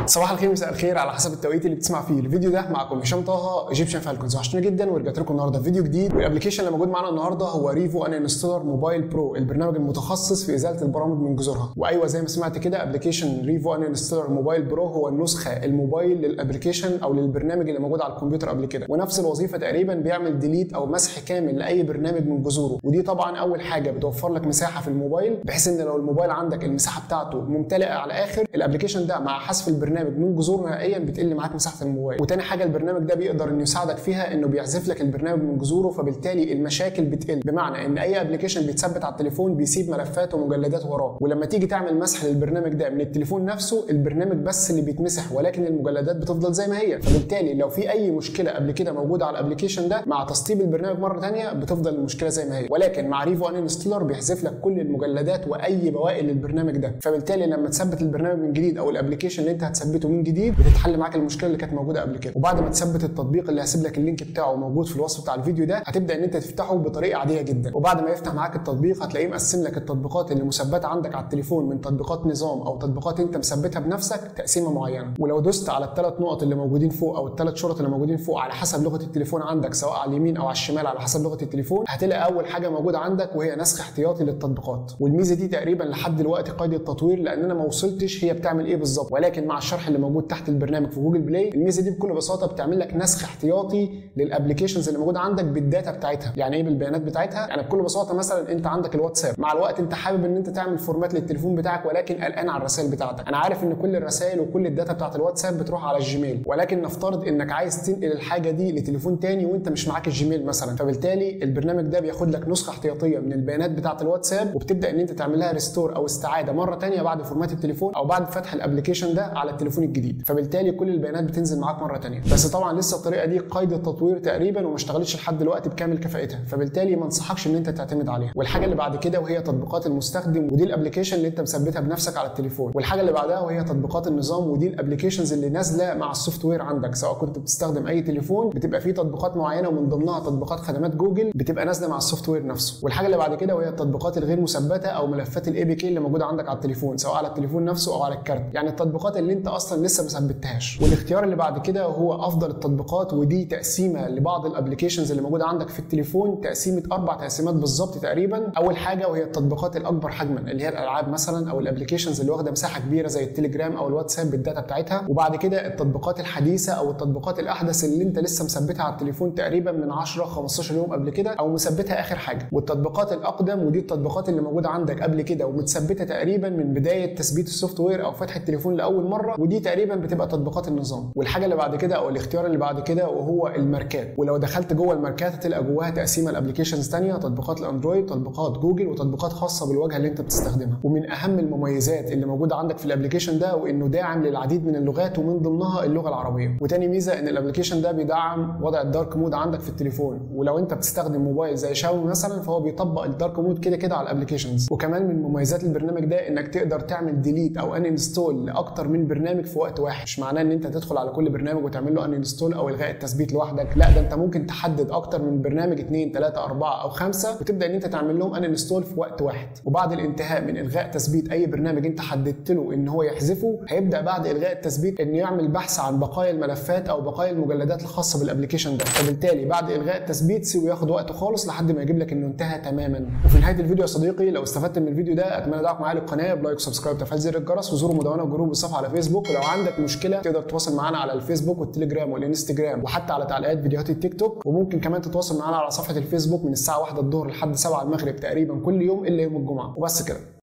صباح الخير مساء الخير على حسب التوقيت اللي بتسمع فيه الفيديو ده معكم هشام طه ايجيبشن فالكونز وحشتوني جدا ورجعت لكم النهارده فيديو جديد والابلكيشن اللي موجود معانا النهارده هو ريفو ان انستولر موبايل برو البرنامج المتخصص في ازاله البرامج من جذورها وايوه زي ما سمعت كده ابلكيشن ريفو ان انستولر موبايل برو هو النسخه الموبايل للابلكيشن او للبرنامج اللي موجود على الكمبيوتر قبل كده ونفس الوظيفه تقريبا بيعمل ديليت او مسح كامل لاي برنامج من جذوره ودي طبعا اول حاجه بتوفر لك مساحه في الموبايل بحيث ان لو الموبايل عندك المساحه بتاعته ممتلئه على الاخر الابلكيشن ده مع حذف البرنامج من جذور نهائيا بتقل معاك مساحه الموبايل وتاني حاجه البرنامج ده بيقدر انه يساعدك فيها انه بيحذف لك البرنامج من جذوره فبالتالي المشاكل بتقل بمعنى ان اي ابلكيشن بيتثبت على التليفون بيسيب ملفات ومجلدات وراه ولما تيجي تعمل مسح للبرنامج ده من التليفون نفسه البرنامج بس اللي بيتمسح ولكن المجلدات بتفضل زي ما هي فبالتالي لو في اي مشكله قبل كده موجوده على الابلكيشن ده مع تسطيب البرنامج مره ثانيه بتفضل المشكله زي ما هي ولكن مع ريفو ان انستولر بيحذف لك كل المجلدات واي بواقي للبرنامج ده فبالتالي لما تثبت البرنامج من جديد او الابلكيشن اللي انت هتثبته من جديد بتتحل معاك المشكله اللي كانت موجوده قبل كده وبعد ما تثبت التطبيق اللي هسيب لك اللينك بتاعه موجود في الوصف بتاع الفيديو ده هتبدا ان انت تفتحه بطريقه عاديه جدا وبعد ما يفتح معاك التطبيق هتلاقيه مقسم لك التطبيقات اللي مثبته عندك على التليفون من تطبيقات نظام او تطبيقات انت مثبتها بنفسك تقسيمه معينه ولو دوست على الثلاث نقط اللي موجودين فوق او الثلاث شرط اللي موجودين فوق على حسب لغه التليفون عندك سواء على اليمين او على الشمال على حسب لغه التليفون هتلاقي اول حاجه موجوده عندك وهي نسخ احتياطي للتطبيقات والميزه دي تقريبا لحد دلوقتي قيد التطوير لان انا ما وصلتش هي بتعمل ايه بالظبط ولكن مع الشرح اللي موجود تحت البرنامج في جوجل بلاي الميزه دي بكل بساطه بتعمل لك نسخ احتياطي للابلكيشنز اللي موجوده عندك بالداتا بتاعتها يعني ايه بالبيانات بتاعتها يعني بكل بساطه مثلا انت عندك الواتساب مع الوقت انت حابب ان انت تعمل فورمات للتليفون بتاعك ولكن قلقان على الرسائل بتاعتك انا عارف ان كل الرسائل وكل الداتا بتاعت الواتساب بتروح على الجيميل ولكن نفترض انك عايز تنقل الحاجه دي لتليفون تاني وانت مش معاك الجيميل مثلا فبالتالي البرنامج ده بياخد لك نسخه احتياطيه من البيانات بتاعت الواتساب وبتبدا ان انت تعمل لها ريستور او استعاده مره تانية بعد فورمات التليفون او بعد فتح الابلكيشن ده على التليفون الجديد فبالتالي كل البيانات بتنزل معاك مره تانية بس طبعا لسه الطريقه دي قيد التطوير تقريبا وما اشتغلتش لحد دلوقتي بكامل كفاءتها فبالتالي ما انصحكش ان انت تعتمد عليها والحاجه اللي بعد كده وهي تطبيقات المستخدم ودي الابلكيشن اللي انت مثبتها بنفسك على التليفون والحاجه اللي بعدها وهي تطبيقات النظام ودي الابلكيشنز اللي نازله مع السوفت وير عندك سواء كنت بتستخدم اي تليفون بتبقى فيه تطبيقات معينه ومن ضمنها تطبيقات خدمات جوجل بتبقى نازله مع السوفت وير نفسه والحاجه اللي بعد كده وهي التطبيقات الغير مثبته او ملفات الاي بي كي اللي موجوده عندك على التليفون سواء على التليفون نفسه او على الكارت يعني التطبيقات اللي انت اصلا لسه ما ثبتهاش والاختيار اللي بعد كده هو افضل التطبيقات ودي تقسيمه لبعض الابلكيشنز اللي موجوده عندك في التليفون تقسيمه اربع تقسيمات بالظبط تقريبا اول حاجه وهي التطبيقات الاكبر حجما اللي هي الالعاب مثلا او الابلكيشنز اللي واخده مساحه كبيره زي التليجرام او الواتساب بالداتا بتاعتها وبعد كده التطبيقات الحديثه او التطبيقات الاحدث اللي انت لسه مثبتها على التليفون تقريبا من 10 15 يوم قبل كده او مثبتها اخر حاجه والتطبيقات الاقدم ودي التطبيقات اللي موجوده عندك قبل كده ومتثبته تقريبا من بدايه تثبيت السوفت وير او فتح التليفون لاول مره ودي تقريبا بتبقى تطبيقات النظام والحاجه اللي بعد كده او الاختيار اللي بعد كده وهو الماركات ولو دخلت جوه الماركات هتلاقي جواها تقسيمه لابلكيشنز ثانيه تطبيقات الاندرويد تطبيقات جوجل وتطبيقات خاصه بالواجهه اللي انت بتستخدمها ومن اهم المميزات اللي موجوده عندك في الابلكيشن ده وانه داعم للعديد من اللغات ومن ضمنها اللغه العربيه وتاني ميزه ان الابلكيشن ده بيدعم وضع الدارك مود عندك في التليفون ولو انت بتستخدم موبايل زي شاومي مثلا فهو بيطبق الدارك مود كده كده على الابلكيشنز وكمان من مميزات البرنامج ده انك تقدر تعمل ديليت او ان انستول لاكتر من برنامج في وقت واحد مش معناه ان انت تدخل على كل برنامج وتعمل له ان انستول او الغاء التثبيت لوحدك لا ده انت ممكن تحدد اكتر من برنامج 2 3 4 او 5 وتبدا ان انت تعمل لهم ان انستول في وقت واحد وبعد الانتهاء من الغاء تثبيت اي برنامج انت حددت له ان هو يحذفه هيبدا بعد الغاء التثبيت انه يعمل بحث عن بقايا الملفات او بقايا المجلدات الخاصه بالابلكيشن ده فبالتالي بعد الغاء التثبيت سيبه ياخد وقته خالص لحد ما يجيب لك انه انتهى تماما وفي نهايه الفيديو يا صديقي لو استفدت من الفيديو ده اتمنى دعمك معايا للقناه بلايك وسبسكرايب وتفعيل زر الجرس وزوروا مدونه وجروب الصفحه على فيسبوك ولو عندك مشكله تقدر تتواصل معانا على الفيسبوك والتليجرام والانستجرام وحتى على تعليقات فيديوهات التيك توك وممكن كمان تتواصل معانا على صفحه الفيسبوك من الساعه 1 الظهر لحد 7 المغرب تقريبا كل يوم الا يوم الجمعه وبس كده